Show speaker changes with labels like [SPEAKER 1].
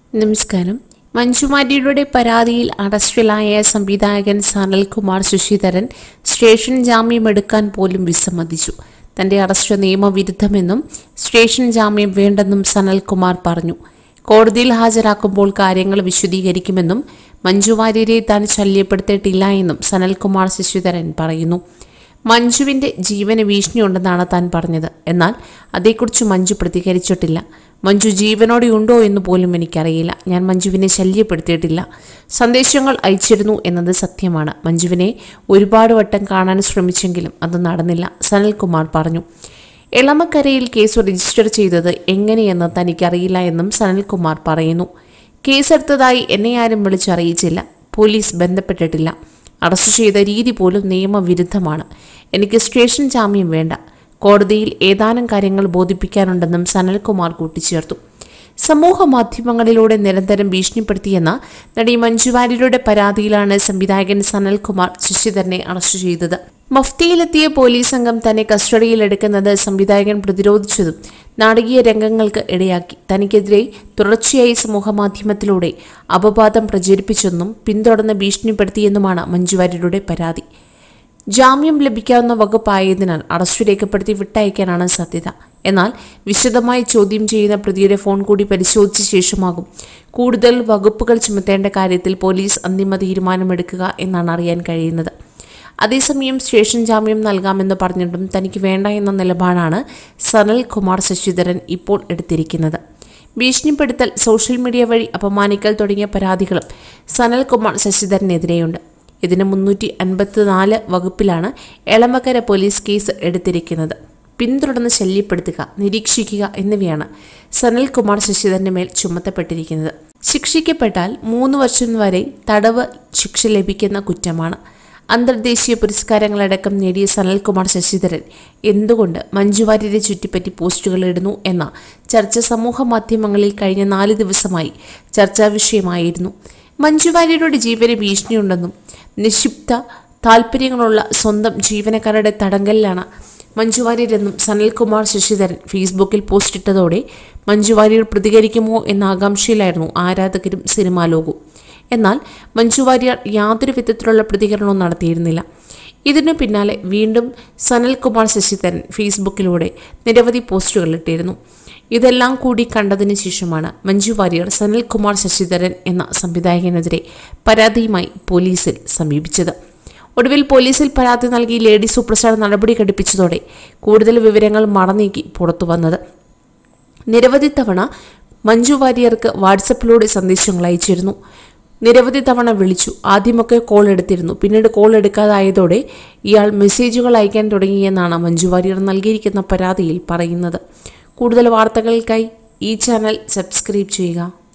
[SPEAKER 1] നമസ്കാരം മഞ്ജുമാരിയുടെ പരാതിയിൽ അറസ്റ്റിലായ സംവിധായകൻ സനൽകുമാർ ശശിധരൻ സ്റ്റേഷൻ ജാമ്യം എടുക്കാൻ പോലും വിസമ്മതിച്ചു തന്റെ അറസ്റ്റ് നിയമവിരുദ്ധമെന്നും സ്റ്റേഷൻ ജാമ്യം വേണ്ടെന്നും സനൽകുമാർ പറഞ്ഞു കോടതിയിൽ ഹാജരാക്കുമ്പോൾ കാര്യങ്ങൾ വിശദീകരിക്കുമെന്നും മഞ്ജു വാര്യരെ താൻ ശല്യപ്പെടുത്തിയിട്ടില്ല എന്നും സനൽകുമാർ ശശിധരൻ പറയുന്നു മഞ്ജുവിന്റെ ജീവന് ഭീഷണിയുണ്ടെന്നാണ് താൻ പറഞ്ഞത് എന്നാൽ അതേക്കുറിച്ച് മഞ്ജു പ്രതികരിച്ചിട്ടില്ല മഞ്ജു ജീവനോടെ ഉണ്ടോ എന്ന് പോലും എനിക്കറിയില്ല ഞാൻ മഞ്ജുവിനെ ശല്യപ്പെടുത്തിയിട്ടില്ല സന്ദേശങ്ങൾ അയച്ചിരുന്നു എന്നത് സത്യമാണ് മഞ്ജുവിനെ ഒരുപാട് വട്ടം കാണാൻ ശ്രമിച്ചെങ്കിലും അത് നടന്നില്ല സനൽകുമാർ പറഞ്ഞു എളമക്കരയിൽ കേസ് രജിസ്റ്റർ ചെയ്തത് എങ്ങനെയെന്ന് തനിക്കറിയില്ല എന്നും സനൽകുമാർ പറയുന്നു കേസെടുത്തതായി എന്നെ ആരും വിളിച്ചറിയിച്ചില്ല പോലീസ് ബന്ധപ്പെട്ടിട്ടില്ല അറസ്റ്റ് ചെയ്ത രീതി പോലും നിയമവിരുദ്ധമാണ് എനിക്ക് സ്റ്റേഷൻ ജാമ്യം വേണ്ട കോടതിയിൽ ഏതാനും കാര്യങ്ങൾ ബോധിപ്പിക്കാനുണ്ടെന്നും സനൽകുമാർ കൂട്ടിച്ചേർത്തു സമൂഹ മാധ്യമങ്ങളിലൂടെ നിരന്തരം ഭീഷണിപ്പെടുത്തിയെന്ന നടി മഞ്ജു വാര്യരുടെ പരാതിയിലാണ് സംവിധായകൻ സനൽകുമാർ ശശിധരനെ അറസ്റ്റ് ചെയ്തത് മഫ്തിയിലെത്തിയ പോലീസ് സംഘം തന്നെ കസ്റ്റഡിയിലെടുക്കുന്നത് സംവിധായകൻ പ്രതിരോധിച്ചതും നാടകീയ രംഗങ്ങൾക്ക് ഇടയാക്കി തനിക്കെതിരെ തുടർച്ചയായി സമൂഹമാധ്യമത്തിലൂടെ അപവാദം പ്രചരിപ്പിച്ചെന്നും പിന്തുടർന്ന് ഭീഷണിപ്പെടുത്തിയെന്നുമാണ് മഞ്ജു വാര്യരുടെ പരാതി ജാമ്യം ലഭിക്കാവുന്ന വകുപ്പായതിനാൽ അറസ്റ്റ് രേഖപ്പെടുത്തി വിട്ടയക്കാനാണ് സാധ്യത എന്നാൽ വിശദമായി ചോദ്യം ചെയ്യുന്ന പ്രതിയുടെ ഫോൺ കൂടി പരിശോധിച്ച ശേഷമാകും കൂടുതൽ വകുപ്പുകൾ ചുമത്തേണ്ട കാര്യത്തിൽ പോലീസ് അന്തിമ തീരുമാനമെടുക്കുക എന്നാണ് അറിയാൻ കഴിയുന്നത് അതേസമയം സ്റ്റേഷൻ ജാമ്യം നൽകാമെന്ന് പറഞ്ഞിട്ടും തനിക്ക് വേണ്ട എന്ന നിലപാടാണ് സനൽ കുമാർ ശശിധരൻ ഇപ്പോൾ എടുത്തിരിക്കുന്നത് ഭീഷണിപ്പെടുത്തൽ സോഷ്യൽ മീഡിയ വഴി അപമാനിക്കൽ തുടങ്ങിയ പരാതികളും സനൽ കുമാർ ശശിധരനെതിരെയുണ്ട് ഇതിന് മുന്നൂറ്റി അൻപത്തിനാല് വകുപ്പിലാണ് എളമക്കര പോലീസ് കേസ് എടുത്തിരിക്കുന്നത് പിന്തുടർന്ന് ശല്യപ്പെടുത്തുക നിരീക്ഷിക്കുക എന്നിവയാണ് സനൽകുമാർ ശശിധരന്റെ മേൽ ചുമത്തപ്പെട്ടിരിക്കുന്നത് ശിക്ഷിക്കപ്പെട്ടാൽ മൂന്ന് വർഷം വരെ തടവ് ശിക്ഷ ലഭിക്കുന്ന കുറ്റമാണ് അന്തർദേശീയ പുരസ്കാരങ്ങളടക്കം നേടിയ സനൽകുമാർ ശശിധരൻ എന്തുകൊണ്ട് മഞ്ജു വാര്യരെ ചുറ്റിപ്പറ്റി പോസ്റ്റുകൾ ഇടുന്നു എന്ന ചർച്ച സമൂഹ മാധ്യമങ്ങളിൽ കഴിഞ്ഞ നാല് ദിവസമായി ചർച്ചാ വിഷയമായിരുന്നു മഞ്ജു വാര്യരുടെ ജീവന് ഭീഷണിയുണ്ടെന്നും നിക്ഷിപ്ത താല്പര്യങ്ങളുള്ള സ്വന്തം ജീവനക്കാരുടെ തടങ്കലിലാണ് മഞ്ജു വാര്യരെന്നും സനൽകുമാർ ശശിധരൻ ഫേസ്ബുക്കിൽ പോസ്റ്റിട്ടതോടെ മഞ്ജു വാര്യർ പ്രതികരിക്കുമോ എന്ന ആകാംക്ഷയിലായിരുന്നു ആരാധകരും സിനിമാ ലോകവും എന്നാൽ മഞ്ജു വാര്യർ യാതൊരു വിധത്തിലുള്ള പ്രതികരണവും നടത്തിയിരുന്നില്ല ഇതിനു പിന്നാലെ വീണ്ടും സനൽകുമാർ ശശിധരൻ ഫേസ്ബുക്കിലൂടെ നിരവധി പോസ്റ്റുകൾ ഇട്ടിരുന്നു ഇതെല്ലാം കൂടി കണ്ടതിന് ശേഷമാണ് മഞ്ജു വാര്യർ സനൽകുമാർ ശശിധരൻ എന്ന സംവിധായകനെതിരെ പരാതിയുമായി പോലീസിൽ സമീപിച്ചത് ഒടുവിൽ പോലീസിൽ പരാതി നൽകി ലേഡി സൂപ്പർ സ്റ്റാർ നടപടി ഘടിപ്പിച്ചതോടെ കൂടുതൽ വിവരങ്ങൾ മറനീക്കി പുറത്തു വന്നത് നിരവധി തവണ മഞ്ജു വാര്യർക്ക് വാട്സപ്പിലൂടെ സന്ദേശങ്ങൾ അയച്ചിരുന്നു നിരവധി തവണ വിളിച്ചു ആദ്യമൊക്കെ കോൾ എടുത്തിരുന്നു പിന്നീട് കോൾ എടുക്കാതായതോടെ ഇയാൾ മെസ്സേജുകൾ അയക്കാൻ തുടങ്ങിയെന്നാണ് മഞ്ജു വാര്യർ നൽകിയിരിക്കുന്ന പരാതിയിൽ പറയുന്നത് കൂടുതൽ വാർത്തകൾക്കായി ഈ ചാനൽ സബ്സ്ക്രൈബ് ചെയ്യുക